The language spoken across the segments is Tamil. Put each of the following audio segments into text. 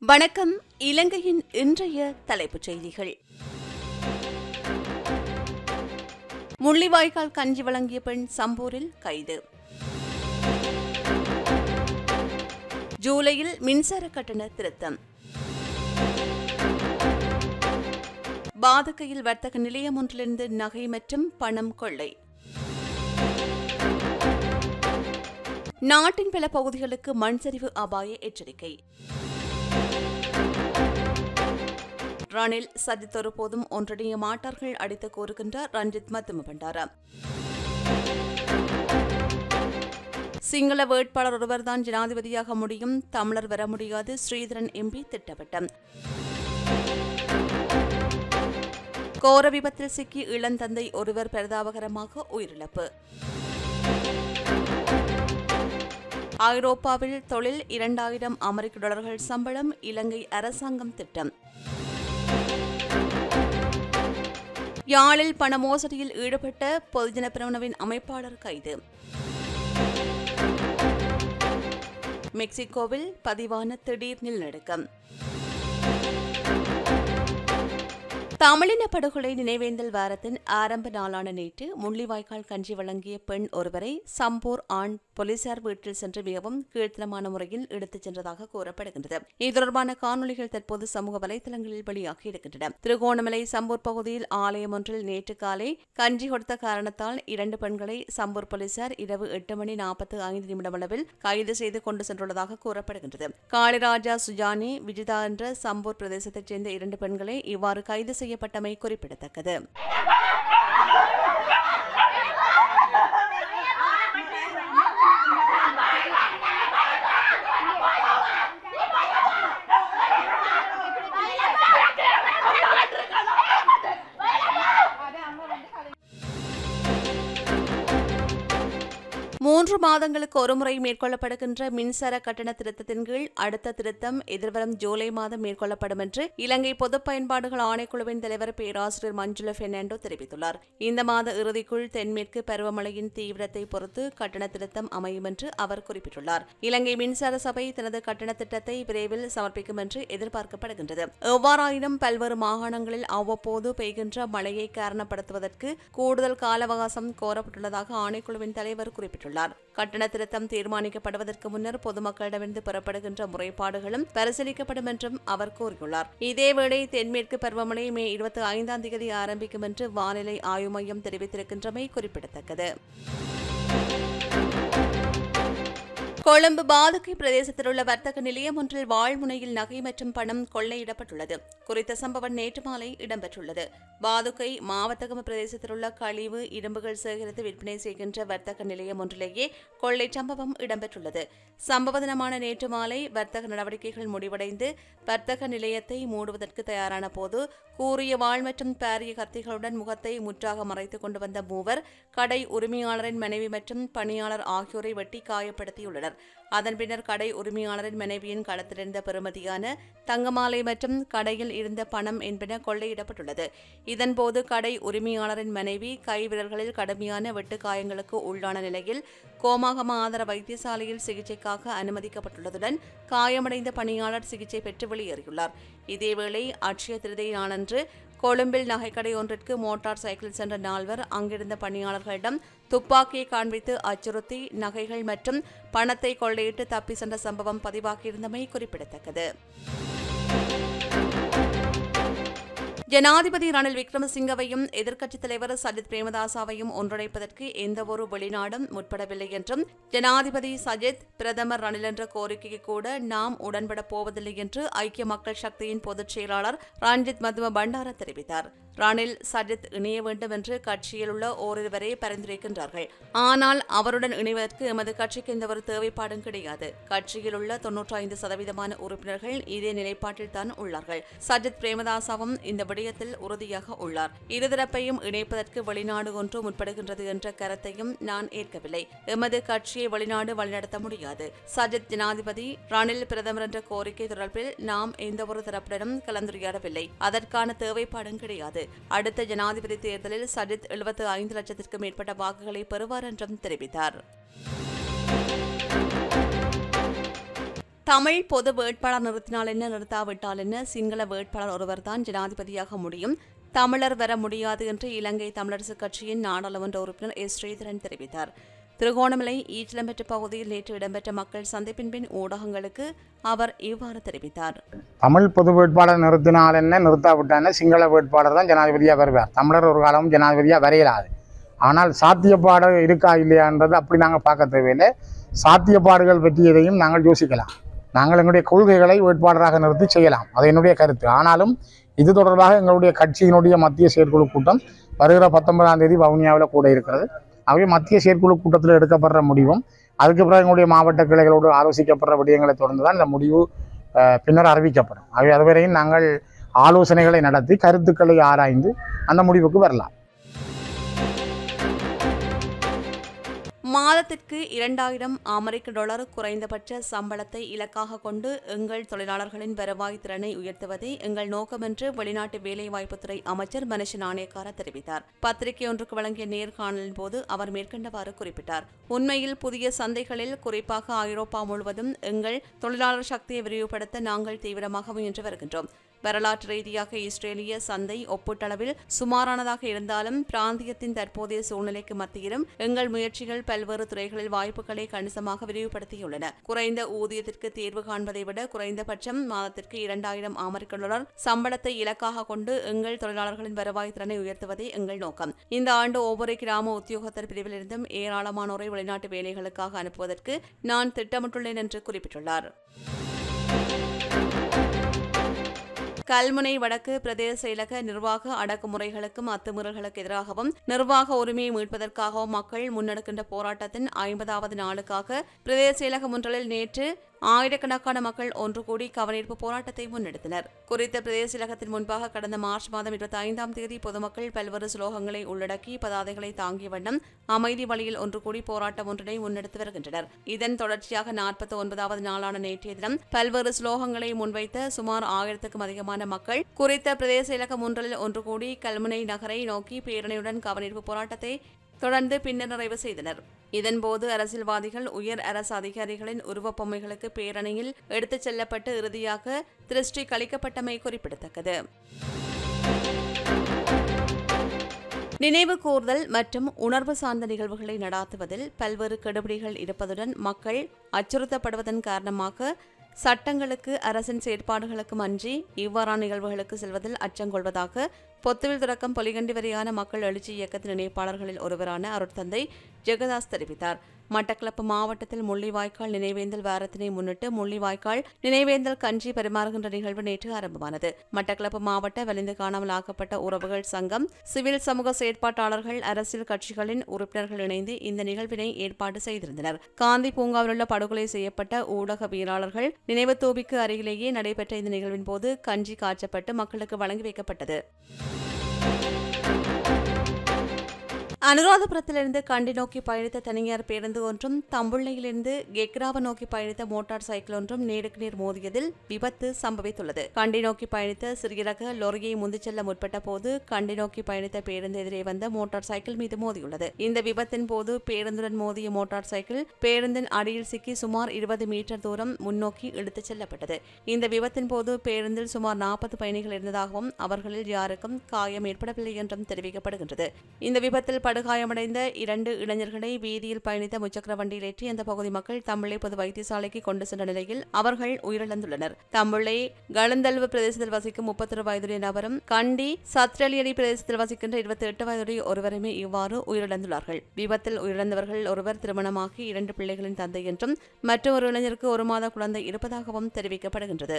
வணக்கம் இலங்கையின் இன்றைய தலைப்புச் செய்திகள் முள்ளிவாய்க்கால் கஞ்சி வழங்கிய பெண் சம்பூரில் கைது ஜூலையில் மின்சார கட்டண திருத்தம் பாதுகையில் வர்த்தக நிலையம் ஒன்றிலிருந்து நகை மற்றும் பணம் கொள்ளை நாட்டின் பல பகுதிகளுக்கு மண் சரிவு அபாய எச்சரிக்கை ரணில் சஜித் ஒருபோதும் ஒன்றிணைய மாட்டார்கள் அடித்து கூறுகின்றார் ரஞ்சித் மத்தும பண்டாரா சிங்கள வேட்பாளர் ஒருவர்தான் ஜனாதிபதியாக முடியும் தமிழர் வர முடியாது ஸ்ரீதரன் எம்பி திட்டவட்டம் கோர விபத்தில் சிக்கி இளந்தந்தை ஒருவர் பரிதாபகரமாக உயிரிழப்பு ஐரோப்பாவில் தொழில் இரண்டாயிரம் அமெரிக்க டாலர்கள் சம்பளம் இலங்கை அரசாங்கம் திட்டம் யாழில் பண மோசடியில் ஈடுபட்ட பொதுஜன பிரமுனவின் அமைப்பாளர் கைது மெக்சிகோவில் பதிவான திடீர் நிலநடுக்கம் தமிழின படுகொலை நினைவேந்தல் வாரத்தின் ஆரம்ப நாளான நேற்று முள்ளிவாய்க்கால் கஞ்சி வழங்கிய பெண் ஒருவரை சம்பூர் ஆண் போலீசார் வீட்டில் சென்று மிகவும் கீழ்த்தனமான முறையில் எடுத்துச் சென்றதாக கூறப்படுகின்றது இது தொடர்பான காணொலிகள் தற்போது சமூக வலைதளங்களில் வெளியாகி இருக்கின்றன திருகோணமலை சம்பூர் பகுதியில் ஆலயம் ஒன்றில் நேற்று காலை கஞ்சி கொடுத்த காரணத்தால் இரண்டு பெண்களை சம்பூர் போலீசார் இரவு எட்டு மணி நாற்பத்தி ஐந்து நிமிடமளவில் கைது செய்து கொண்டு சென்றுள்ளதாக கூறப்படுகின்றது காளிராஜா சுஜானி விஜிதா என்ற சம்பூர் பிரதேசத்தைச் சேர்ந்த இரண்டு பெண்களை இவ்வாறு கைது செய்யப்பட்டமை குறிப்பிடத்தக்கது மூன்று மாதங்களுக்கு ஒருமுறை மேற்கொள்ளப்படுகின்ற மின்சார கட்டண திருத்தத்தின் கீழ் அடுத்த திருத்தம் எதிர்வரும் ஜூலை மாதம் மேற்கொள்ளப்படும் என்று இலங்கை பொது பயன்பாடுகள் ஆணைக்குழுவின் தலைவர் பேராசிரியர் மஞ்சுள பெர்னாண்டோ தெரிவித்துள்ளார் இந்த மாத இறுதிக்குள் தென்மேற்கு பருவமழையின் தீவிரத்தை பொறுத்து கட்டண திருத்தம் அமையும் என்று அவர் குறிப்பிட்டுள்ளார் இலங்கை மின்சார சபை தனது கட்டண திட்டத்தை விரைவில் சமர்ப்பிக்கும் என்று எதிர்பார்க்கப்படுகின்றது எவ்வாறாயினும் பல்வேறு மாகாணங்களில் அவ்வப்போது பெய்கின்ற மழையை காரணப்படுத்துவதற்கு கூடுதல் கால அவகாசம் கோரப்பட்டுள்ளதாக ஆணைக்குழுவின் தலைவர் குறிப்பிட்டுள்ளார் கட்டண திருத்தம் தீர்மானிக்கப்படுவதற்கு முன்னர் பொதுமக்களிடமிருந்து பெறப்படுகின்ற முறைப்பாடுகளும் பரிசீலிக்கப்படும் என்றும் அவர் கூறியுள்ளார் இதேவேளை தென்மேற்கு பருவமழை மே இருபத்தி ஐந்தாம் தேதி ஆரம்பிக்கும் என்று வானிலை ஆய்வு மையம் தெரிவித்திருக்கின்றமை குறிப்பிடத்தக்கது கொழும்பு பாதுகை பிரதேசத்தில் உள்ள வர்த்தக நிலையம் ஒன்றில் வாழ்முனையில் நகை மற்றும் பணம் கொள்ளையிடப்பட்டுள்ளது குறித்த சம்பவம் நேற்று மாலை இடம்பெற்றுள்ளது பாதுகை மாவட்டகம பிரதேசத்தில் உள்ள கழிவு இரும்புகள் சேகரித்து விற்பனை செய்கின்ற வர்த்தக நிலையம் ஒன்றிலேயே கொள்ளை சம்பவம் இடம்பெற்றுள்ளது சம்பவ தினமான நேற்று மாலை வர்த்தக நடவடிக்கைகள் முடிவடைந்து வர்த்தக நிலையத்தை மூடுவதற்கு தயாரான போது கூறிய வாழ் மற்றும் பாரிய கத்திகளுடன் முகத்தை முற்றாக மறைத்துக் கொண்டு வந்த மூவர் கடை உரிமையாளரின் மனைவி மற்றும் பணியாளர் ஆகியோரை வெட்டி காயப்படுத்தியுள்ளனர் அதன் பின்னர் கடை உரிமையாளரின் மனைவியின் களத்திலிருந்த பெறுமதியான தங்கமாலை மற்றும் கடையில் இருந்த பணம் என்பன கொள்ளையிடப்பட்டுள்ளது இதன்போது கடை உரிமையாளரின் மனைவி கைவிரல்களில் கடுமையான வெட்டு காயங்களுக்கு உள்ளான நிலையில் கோமாகம ஆதர வைத்தியசாலையில் சிகிச்சைக்காக அனுமதிக்கப்பட்டுள்ளதுடன் காயமடைந்த பணியாளர் சிகிச்சை பெற்று வெளியேறியுள்ளார் இதேவேளை அட்சய திருதை நாளன்று கொழும்பில் நகைக்கடை ஒன்றிற்கு மோட்டார் சைக்கிள் சென்ற நால்வர் அங்கிருந்த பணியாளர்களிடம் துப்பாக்கியை காண்பித்து அச்சுறுத்தி நகைகள் மற்றும் பணத்தை கொள்ளையிட்டு தப்பி சென்ற சம்பவம் பதிவாகியிருந்தமை குறிப்பிடத்தக்கது ஜனாதிபதி ரணில் விக்ரமசிங்கவையும் எதிர்க்கட்சித் தலைவர் சஜித் பிரேமதாசாவையும் ஒன்றிணைப்பதற்கு எந்தவொரு வெளிநாடும் முற்படவில்லை என்றும் ஜனாதிபதி சஜித் பிரதமர் ரணில் என்ற கோரிக்கைக்கு கூட நாம் உடன்பட போவதில்லை என்று ஐக்கிய மக்கள் சக்தியின் பொதுச் செயலாளர் ரஞ்சித் மதும பண்டார தெரிவித்தார் ரணில் சஜித் இணைய வேண்டும் என்று கட்சியில் உள்ள ஓரிருவரே பரிந்துரைக்கின்றார்கள் ஆனால் அவருடன் இணைவதற்கு எமது கட்சிக்கு எந்தவொரு தேவைப்பாடும் கிடையாது கட்சியில் உள்ள தொன்னூற்றி ஐந்து சதவீதமான உறுப்பினர்கள் இதே நிலைப்பாட்டில் தான் உள்ளார்கள் சஜித் பிரேமதாசாவும் இந்த விடயத்தில் உறுதியாக உள்ளார் இருதரப்பையும் இணைப்பதற்கு வெளிநாடு ஒன்று முற்படுகின்றது என்ற கருத்தையும் நான் ஏற்கவில்லை எமது கட்சியை வெளிநாடு வழிநடத்த முடியாது சஜித் ஜனாதிபதி ரணில் பிரதமர் என்ற கோரிக்கை தொடர்பில் நாம் எந்தவொரு தரப்புடனும் கலந்துரையாடவில்லை அதற்கான தேவைப்பாடும் கிடையாது அடுத்த ஜனாதிபதி தேர்தலில் சஜித் எழுபத்து ஐந்து லட்சத்திற்கும் மேற்பட்ட வாக்குகளை பெறுவார் என்றும் தெரிவித்தார் தமிழ் பொது வேட்பாளர் நிறுத்தினால் என்ன நிறுத்தாவிட்டால் என்ன சிங்கள வேட்பாளர் ஒருவர்தான் ஜனாதிபதியாக முடியும் தமிழர் வர முடியாது என்று இலங்கை தமிழரசுக் கட்சியின் நாடாளுமன்ற உறுப்பினர் எஸ் ஸ்ரீதரன் தெரிவித்தார் திருகோணமலை ஈச்சலம்பெற்ற பகுதியில் நேற்று இடம்பெற்ற மக்கள் சந்திப்பின் பின் ஊடகங்களுக்கு அவர் இவ்வாறு தெரிவித்தார் தமிழ் பொது வேட்பாளர் நிறுத்தினால் என்ன நிறுத்தாவிட்டான சிங்கள வேட்பாளர் தான் ஜனாதிபதியாக வருவார் தமிழர் ஒரு காலமும் ஜனாதிபதியாக வரையலாது ஆனால் சாத்தியப்பாடு இருக்கா இல்லையான்றது அப்படி நாங்கள் பார்க்க தேவையில்லை சாத்தியப்பாடுகள் பற்றியதையும் நாங்கள் யோசிக்கலாம் நாங்கள் எங்களுடைய கொள்கைகளை வேட்பாளராக நிறுத்தி செய்யலாம் அது என்னுடைய கருத்து ஆனாலும் இது தொடர்பாக எங்களுடைய கட்சியினுடைய மத்திய செயற்குழு கூட்டம் வருகிற பத்தொன்பதாம் தேதி வவுனியாவில் கூட இருக்கிறது ஆகவே மத்திய செயற்குழு கூட்டத்தில் எடுக்கப்படுற முடிவும் அதுக்கு பிறகு எங்களுடைய மாவட்ட கிளைகளோடு ஆலோசிக்கப்படுற விடயங்களை தொடர்ந்து தான் இந்த முடிவு அஹ், பின்னர் அறிவிக்கப்படும் ஆகவே அதுவரையும் நாங்கள் ஆலோசனைகளை நடத்தி கருத்துக்களை ஆராய்ந்து அந்த முடிவுக்கு வரலாம் மாதத்திற்கு இரண்டாயிரம் அமெரிக்க டாலர் குறைந்தபட்ச சம்பளத்தை இலக்காக கொண்டு எங்கள் தொழிலாளர்களின் வருவாய் திறனை உயர்த்துவதே எங்கள் நோக்கம் என்று வெளிநாட்டு வேலைவாய்ப்புத்துறை அமைச்சர் மனுஷ நாணயக்கார தெரிவித்தார் பத்திரிகை ஒன்றுக்கு வழங்கிய நேர்காணலின் போது அவர் மேற்கண்டவாறு குறிப்பிட்டார் உண்மையில் புதிய சந்தைகளில் குறிப்பாக ஐரோப்பா முழுவதும் எங்கள் தொழிலாளர் சக்தியை விரிவுபடுத்த நாங்கள் தீவிரமாக முயன்று வருகின்றோம் வரலாற்று ரீதியாக இஸ்ரேலிய சந்தை ஒப்பீட்டளவில் சுமாரானதாக இருந்தாலும் பிராந்தியத்தின் தற்போதைய சூழ்நிலைக்கு மத்தியிலும் எங்கள் முயற்சிகள் பல்வேறு துறைகளில் வாய்ப்புகளை கணிசமாக விரிவுபடுத்தியுள்ளன குறைந்த ஊதியத்திற்கு தீர்வு காண்பதை விட குறைந்தபட்சம் மாதத்திற்கு இரண்டாயிரம் அமெரிக்க டாலர் சம்பளத்தை இலக்காக கொண்டு எங்கள் தொழிலாளர்களின் வருவாய் திறனை உயர்த்துவதே எங்கள் நோக்கம் இந்த ஆண்டு ஒவ்வொரு கிராம உத்தியோகத்தர் பிரிவிலிருந்தும் ஏராளமானோரை வெளிநாட்டு வேலைகளுக்காக அனுப்புவதற்கு நான் திட்டமிட்டுள்ளேன் என்று குறிப்பிட்டுள்ளார் கல்முனை வடக்கு பிரதேச செயலக நிர்வாக அடக்குமுறைகளுக்கும் அத்துமீறல்களுக்கு எதிராகவும் நிர்வாக உரிமையை மீட்பதற்காகவும் மக்கள் முன்னெடுக்கின்ற போராட்டத்தின் ஐம்பதாவது நாளுக்காக பிரதேச செயலகம் ஒன்றில் நேற்று ஆயிரக்கணக்கான மக்கள் ஒன்று கூடி கவனிப்பு போராட்டத்தை முன்னெடுத்தனர் குறித்த பிரதேச செயலகத்தின் முன்பாக கடந்த மார்ச் மாதம் இருபத்தி ஐந்தாம் தேதி பொதுமக்கள் பல்வேறு ஸ்லோகங்களை உள்ளடக்கி பதாதைகளை தாங்கிய வண்ணம் அமைதி வழியில் ஒன்று கூடி போராட்டம் ஒன்றினை முன்னெடுத்து வருகின்றனர் இதன் தொடர்ச்சியாக நாற்பத்தி ஒன்பதாவது நாளான நேற்றைய தினம் பல்வேறு ஸ்லோகங்களை முன்வைத்த சுமார் ஆயிரத்துக்கும் அதிகமான மக்கள் குறித்த பிரதேச செயலகம் ஒன்றில் ஒன்று கூடி கல்முனை நகரை நோக்கி பேரணியுடன் கவனிப்பு போராட்டத்தை தொடர்ந்து பின்னர் நிறைவு செய்தனர் இதன்போது அரசியல்வாதிகள் உயர் அரசு அதிகாரிகளின் உருவப் பொம்மைகளுக்கு பேரணியில் எடுத்துச் செல்லப்பட்டு இறுதியாக திருஷ்டி கழிக்கப்பட்டமை குறிப்பிடத்தக்கது நினைவு கூர்தல் மற்றும் உணர்வு சார்ந்த நிகழ்வுகளை நடாத்துவதில் பல்வேறு கெடுபிடிகள் இருப்பதுடன் மக்கள் அச்சுறுத்தப்படுவதன் காரணமாக சட்டங்களுக்கு அரசின் செயற்பாடுகளுக்கும் அன்றி இவ்வாறான நிகழ்வுகளுக்கு செல்வதில் அச்சங்கொள்வதாக பொத்துவில் தொடக்கம் பொலிகண்டி வரையான மக்கள் எழுச்சி இயக்கத்தின் இணைப்பாளர்களில் ஒருவரான அருட்தந்தை ஜெகதாஸ் தெரிவித்தார் மட்டக்களப்பு மாவட்டத்தில் முள்ளிவாய்க்கால் நினைவேந்தல் வாரத்தினை முன்னிட்டு முள்ளிவாய்க்கால் நினைவேந்தல் கஞ்சி பரிமாறுகின்ற நிகழ்வு நேற்று ஆரம்பமானது மட்டக்களப்பு மாவட்ட வலிந்து காணாமல் ஆக்கப்பட்ட உறவுகள் சங்கம் சிவில் சமூக செயற்பாட்டாளர்கள் அரசியல் கட்சிகளின் உறுப்பினர்கள் இணைந்து இந்த நிகழ்வினை ஏற்பாடு செய்திருந்தனர் காந்தி பூங்காவில் உள்ள படுகொலை செய்யப்பட்ட ஊடகவியலாளர்கள் நினைவு தூபிக்கு அருகிலேயே நடைபெற்ற இந்த நிகழ்வின் போது கஞ்சி காய்ச்சப்பட்டு மக்களுக்கு வழங்கி வைக்கப்பட்டது அனுராதபுரத்திலிருந்து கண்டி நோக்கி பயணித்த தனியார் பேருந்து ஒன்றும் தம்புள்ளையிலிருந்து கெக்ராவ நோக்கி பயணித்த மோட்டார் சைக்கிள் ஒன்றும் நேருக்கு நேர் மோதியதில் விபத்து சம்பவித்துள்ளது கண்டி நோக்கி பயணித்த சிறிய ரக லொரியை முந்திச் செல்ல முற்பட்ட போது கண்டி நோக்கி பயணித்த பேருந்து எதிரே வந்த மோட்டார் சைக்கிள் மீது மோதியுள்ளது இந்த விபத்தின் போது பேருந்துடன் மோதிய மோட்டார் சைக்கிள் பேருந்தின் அடியில் சிக்கி சுமார் இருபது மீட்டர் தூரம் முன்னோக்கி இழுத்துச் செல்லப்பட்டது இந்த விபத்தின் போது பேருந்தில் சுமார் நாற்பது பயணிகள் இருந்ததாகவும் அவர்களில் யாருக்கும் காயம் ஏற்படவில்லை என்றும் தெரிவிக்கப்படுகின்றது இந்த விபத்தில் படுகாயமடைந்த இரண்டு இளைஞர்களை வீதியில் பயணித்த முச்சக்கர வண்டியில் ஏற்றி அந்த பகுதி மக்கள் தம்முள்ளை பொது வைத்தியசாலைக்கு கொண்டு சென்ற நிலையில் அவர்கள் உயிரிழந்துள்ளனர் தம்முள்ளை களந்தல்வு பிரதேசத்தில் வசிக்கும் முப்பத்தொரு வயதுடைய நபரும் கண்டி சத்ரலியடி பிரதேசத்தில் வசிக்கின்ற இருபத்தி எட்டு வயதுடைய ஒருவருமே இவ்வாறு உயிரிழந்துள்ளார்கள் விபத்தில் உயிரிழந்தவர்கள் ஒருவர் திருமணமாகி இரண்டு பிள்ளைகளின் தந்தை என்றும் மற்றொரு இளைஞருக்கு ஒரு மாத குழந்தை இருப்பதாகவும் தெரிவிக்கப்படுகின்றது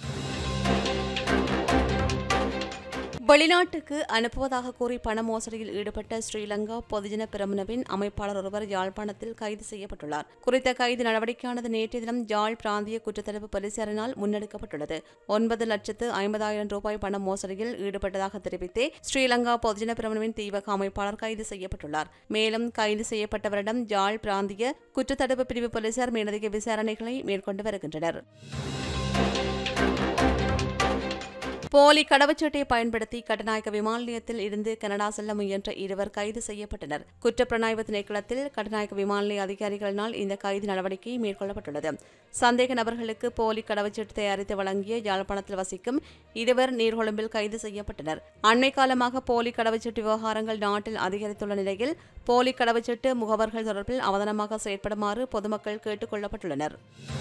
வெளிநாட்டுக்கு அனுப்புவதாக கூறி பண மோசடியில் ஈடுபட்ட ஸ்ரீலங்கா பொதுஜன பிரமுனவின் அமைப்பாளர் ஒருவர் யாழ்ப்பாணத்தில் கைது செய்யப்பட்டுள்ளார் குறித்த கைது நடவடிக்கையானது நேற்றைய தினம் யாழ் பிராந்திய குற்றத்தடுப்பு போலீசாரினால் முன்னெடுக்கப்பட்டுள்ளது ஒன்பது லட்சத்து ஐம்பதாயிரம் ரூபாய் பண மோசடியில் ஈடுபட்டதாக தெரிவித்தே ஸ்ரீலங்கா பொதுஜன பிரமுனவின் தீவக அமைப்பாளர் கைது செய்யப்பட்டுள்ளார் மேலும் கைது செய்யப்பட்டவரிடம் யாழ் பிராந்திய குற்றத்தடுப்பு பிரிவு போலீசார் மேலதிக விசாரணைகளை மேற்கொண்டு வருகின்றனர் போலி கடவுச்சீட்டை பயன்படுத்தி கட்டநாயக்க விமான நிலையத்தில் இருந்து கனடா செல்ல முயன்ற இருவர் கைது செய்யப்பட்டனர் குற்றப்புலனாய்வு திணைக்களத்தில் கட்டநாயக்க விமான நிலைய அதிகாரிகளினால் இந்த கைது நடவடிக்கை மேற்கொள்ளப்பட்டுள்ளது சந்தேக நபர்களுக்கு போலி கடவுச்சீட்டு தயாரித்து வழங்கிய யாழ்ப்பாணத்தில் வசிக்கும் இருவர் நீர்கொழும்பில் கைது செய்யப்பட்டனர் அண்மை காலமாக போலி கடவுச்சீட்டு விவகாரங்கள் நாட்டில் அதிகரித்துள்ள நிலையில் போலி கடவுச்சீட்டு முகவர்கள் தொடர்பில் அவதானமாக செயற்படுமாறு பொதுமக்கள் கேட்டுக் கொள்ளப்பட்டுள்ளனர்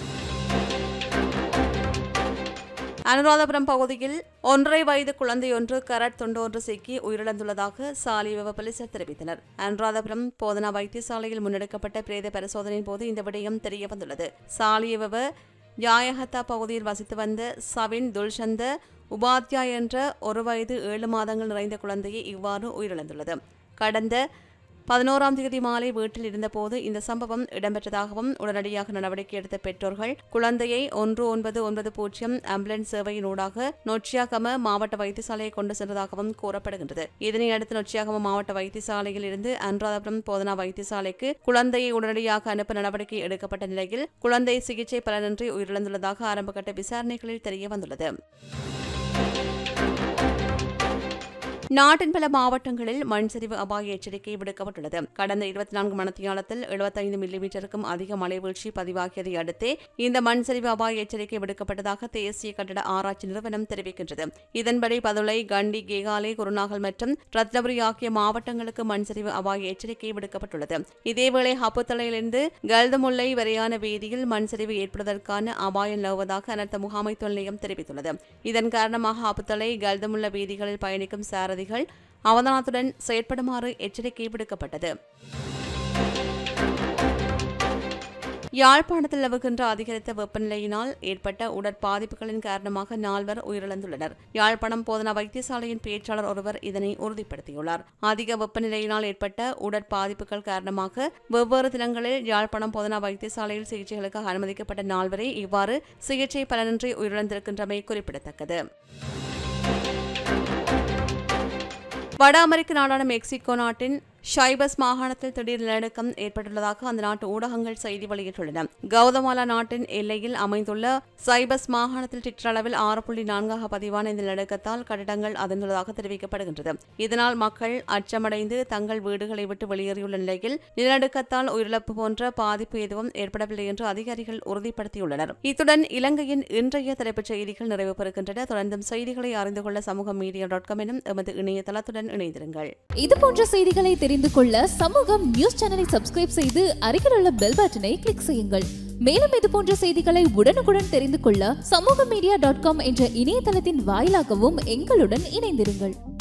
அனுராதபுரம் பகுதியில் ஒன்றரை வயது குழந்தையொன்று கரட் தொண்டொன்று சிக்கி உயிரிழந்துள்ளதாக சாலிவ போலீசார் தெரிவித்தனர் அனுராதபுரம் போதனா வைத்தியசாலையில் முன்னெடுக்கப்பட்ட பிரேத பரிசோதனையின் போது இந்த விடயம் தெரியவந்துள்ளது சாலியவ யாயகத்தா பகுதியில் வசித்து வந்த சவின் துல்சந்த உபாத்யா என்ற ஒரு வயது ஏழு மாதங்கள் நிறைந்த குழந்தையை இவ்வாறு உயிரிழந்துள்ளது கடந்த பதினோராம் தேதி மாலை வீட்டில் இருந்தபோது இந்த சம்பவம் இடம்பெற்றதாகவும் உடனடியாக நடவடிக்கை எடுத்த பெற்றோர்கள் குழந்தையை ஒன்று ஒன்பது ஒன்பது பூஜ்ஜியம் ஆம்புலன்ஸ் சேவையினூடாக நொச்சியாகம மாவட்ட வைத்தியசாலையை கொண்டு சென்றதாகவும் கூறப்படுகின்றது இதனையடுத்து நொச்சியாகம மாவட்ட வைத்தியசாலையில் இருந்து அனுராதபுரம் போதனா வைத்தியசாலைக்கு குழந்தையை உடனடியாக அனுப்ப நடவடிக்கை எடுக்கப்பட்ட நிலையில் குழந்தை சிகிச்சை பலனின்றி உயிரிழந்துள்ளதாக ஆரம்பகட்ட விசாரணைகளில் தெரிய வந்துள்ளது நாட்டின் பல மாவட்டங்களில் மண் சரிவு அபாய எச்சரிக்கை விடுக்கப்பட்டுள்ளது கடந்த இருபத்தி நான்கு மணித்தியாலத்தில் எழுபத்தைந்து மில்லிமீட்டருக்கும் அதிக மழை வீழ்ச்சி பதிவாகியதை அடுத்தே இந்த மண் சரிவு அபாய எச்சரிக்கை விடுக்கப்பட்டதாக தேசிய கட்டட ஆராய்ச்சி நிறுவனம் தெரிவிக்கின்றது இதன்படி பதுளை கண்டி கேகாலை குருநாகல் மற்றும் ரத்னபுரி ஆகிய மாவட்டங்களுக்கு மண் சரிவு அபாய எச்சரிக்கை விடுக்கப்பட்டுள்ளது இதேவேளை ஹப்புத்தலையிலிருந்து கல்தமுல்லை வரையான வீதியில் மண் சரிவு ஏற்படுவதற்கான அபாயம் நிலவுவதாக அனர்த்த முகாமைத்துவ நிலையம் தெரிவித்துள்ளது இதன் காரணமாக ஹப்புத்தலை கல்தமுல்ல வீதிகளில் பயணிக்கும் சாரதி அதிகாரிகள் அவதானத்துடன் செயற்படுமாறு எச்சரிக்கை விடுக்கப்பட்டது யாழ்ப்பாணத்தில் நிலவுகின்ற அதிகரித்த வெப்பநிலையினால் ஏற்பட்ட உடற்பாதிப்புகளின் காரணமாக நால்வர் உயிரிழந்துள்ளனர் யாழ்ப்பாணம் போதனா வைத்தியசாலையின் பேச்சாளர் ஒருவர் இதனை உறுதிப்படுத்தியுள்ளார் அதிக வெப்பநிலையினால் ஏற்பட்ட உடற்பாதிப்புகள் காரணமாக வெவ்வேறு தினங்களில் யாழ்ப்பாணம் போதனா வைத்தியசாலையில் சிகிச்சைகளுக்காக அனுமதிக்கப்பட்ட நால்வரே இவ்வாறு சிகிச்சை பலனின்றி உயிரிழந்திருக்கின்றமை குறிப்பிடத்தக்கது வட அமெரிக்க நாடான மெக்சிகோ நாட்டின் ஷைபஸ் மாகாணத்தில் திடீர் நிலநடுக்கம் ஏற்பட்டுள்ளதாக அந்த நாட்டு ஊடகங்கள் செய்தி வெளியிட்டுள்ளன கௌதமாலா நாட்டின் எல்லையில் அமைந்துள்ள சைபஸ் மாகாணத்தில் டிக்டர் அளவில் ஆறு புள்ளி நான்காக பதிவான இந்த நிலநடுக்கத்தால் கட்டிடங்கள் அதிர்ந்துள்ளதாக தெரிவிக்கப்படுகின்றது இதனால் மக்கள் அச்சமடைந்து தங்கள் வீடுகளை விட்டு வெளியேறியுள்ள நிலையில் நிலநடுக்கத்தால் உயிரிழப்பு போன்ற பாதிப்பு எதுவும் ஏற்படவில்லை என்று அதிகாரிகள் உறுதிப்படுத்தியுள்ளனர் இத்துடன் இலங்கையின் இன்றைய தலைப்புச் செய்திகள் நிறைவு பெறுகின்றன தொடர்ந்தும் செய்திகளை அறிந்து கொள்ள சமூக மீடியா டாட் காம் எனும் எமது இணையதளத்துடன் இணைந்திருங்கள் இது போன்ற செய்திகளை தெரிந்து கொள்ள சமூகம் நியூஸ் சேனலை சப்ஸ்கிரைப் செய்து அருகில் உள்ள பெல் பட்டனை கிளிக் செய்யுங்கள் மேலும் இது போன்ற செய்திகளை உடனுக்குடன் தெரிந்து கொள்ள சமூக மீடியா டாட் காம் என்ற இணையதளத்தின் வாயிலாகவும் எங்களுடன் இணைந்திருங்கள்